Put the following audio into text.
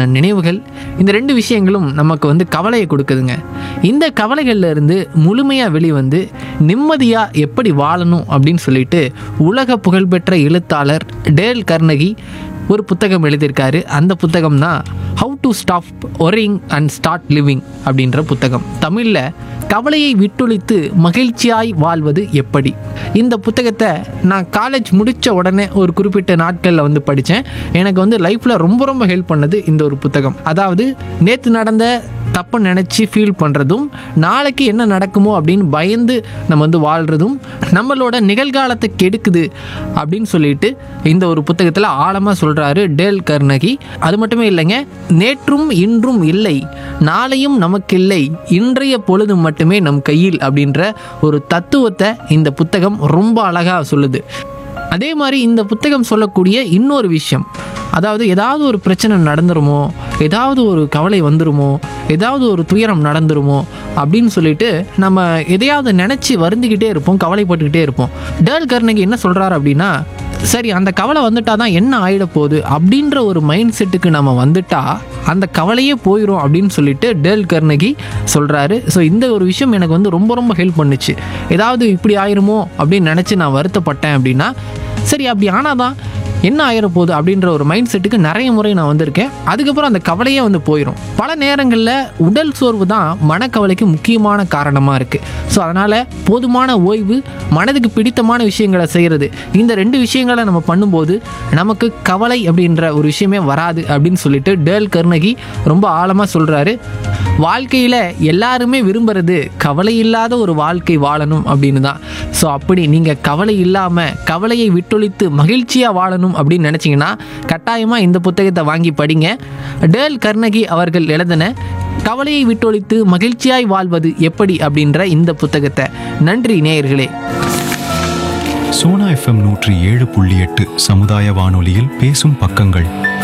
நினைவுகள் இந்த ரெண்டு விஷயங்களும் நமக்கு வந்து கவலையை கொடுக்குதுங்க இந்த கவலைகள்ல இருந்து முழுமையாக வெளிவந்து நிம்மதியாக எப்படி வாழணும் அப்படின்னு சொல்லிட்டு உலக புகழ்பெற்ற எழுத்தாளர் டேல் கர்னகி ஒரு புத்தகம் எழுதியிருக்காரு அந்த புத்தகம் தான் how to stop worrying and start living அப்படின்ற புத்தகம் தமிழில் கவலையை விட்டொழித்து மகிழ்ச்சியாய் வாழ்வது எப்படி இந்த புத்தகத்தை நான் காலேஜ் முடித்த உடனே ஒரு குறிப்பிட்ட நாட்களில் வந்து படித்தேன் எனக்கு வந்து லைஃப்பில் ரொம்ப ரொம்ப ஹெல்ப் பண்ணது இந்த ஒரு புத்தகம் அதாவது நேற்று நடந்த தப்பு நினச்சி ஃபீல் பண்ணுறதும் நாளைக்கு என்ன நடக்குமோ அப்படின்னு பயந்து நம்ம வந்து வாழ்கிறதும் நம்மளோட நிகழ்காலத்தை கெடுக்குது அப்படின்னு சொல்லிட்டு இந்த ஒரு புத்தகத்தில் ஆழமாக சொல்கிறாரு டேல் கர்னகி அது மட்டுமே இல்லைங்க நேற்றும் இன்றும் இல்லை நாளையும் நமக்கில்லை இன்றைய பொழுது மட்டுமே நம் கையில் அப்படின்ற ஒரு தத்துவத்தை இந்த புத்தகம் ரொம்ப அழகாக சொல்லுது அதே மாதிரி இந்த புத்தகம் சொல்லக்கூடிய இன்னொரு விஷயம் அதாவது ஏதாவது ஒரு பிரச்சனை நடந்துருமோ ஏதாவது ஒரு கவலை வந்துருமோ ஏதாவது ஒரு துயரம் நடந்துருமோ அப்படின்னு சொல்லிட்டு நம்ம எதையாவது நினச்சி வருந்திக்கிட்டே இருப்போம் கவலைப்பட்டுக்கிட்டே இருப்போம் டேல் கர்னகி என்ன சொல்கிறாரு அப்படின்னா சரி அந்த கவலை வந்துட்டா தான் என்ன ஆயிட போகுது அப்படின்ற ஒரு மைண்ட் செட்டுக்கு நம்ம வந்துட்டா அந்த கவலையே போயிடும் அப்படின்னு சொல்லிட்டு டேல் கர்னகி சொல்கிறாரு ஸோ இந்த ஒரு விஷயம் எனக்கு வந்து ரொம்ப ரொம்ப ஹெல்ப் பண்ணுச்சு ஏதாவது இப்படி ஆயிருமோ அப்படின்னு நினச்சி நான் வருத்தப்பட்டேன் அப்படின்னா சரி அப்படி ஆனாதான் என்ன ஆயிர போகுது அப்படின்ற ஒரு மைண்ட் செட்டுக்கு நிறைய முறை நான் வந்திருக்கேன் அதுக்கப்புறம் அந்த கவலையே வந்து போயிடும் பல நேரங்களில் உடல் சோர்வு தான் மனக்கவலைக்கு முக்கியமான காரணமாக இருக்குது ஸோ அதனால் போதுமான ஓய்வு மனதுக்கு பிடித்தமான விஷயங்களை செய்கிறது இந்த ரெண்டு விஷயங்களை நம்ம பண்ணும்போது நமக்கு கவலை அப்படின்ற ஒரு விஷயமே வராது அப்படின்னு சொல்லிட்டு டேல் கர்னகி ரொம்ப ஆழமாக சொல்கிறாரு வாழ்க்கையில் எல்லாருமே விரும்புறது கவலை இல்லாத ஒரு வாழ்க்கை வாழணும் அப்படின்னு தான் ஸோ அப்படி நீங்கள் கவலை இல்லாமல் கவலையை விட்டொழித்து மகிழ்ச்சியாக வாழணும் அப்படின்னு நினச்சிங்கன்னா கட்டாயமாக இந்த புத்தகத்தை வாங்கி படிங்க டேல் கர்னகி அவர்கள் எழுதின கவலையை விட்டொழித்து மகிழ்ச்சியாய் வாழ்வது எப்படி அப்படின்ற இந்த புத்தகத்தை நன்றி நேயர்களே சோனா எஃப்எம் நூற்றி ஏழு புள்ளி எட்டு சமுதாய வானொலியில் பேசும் பக்கங்கள்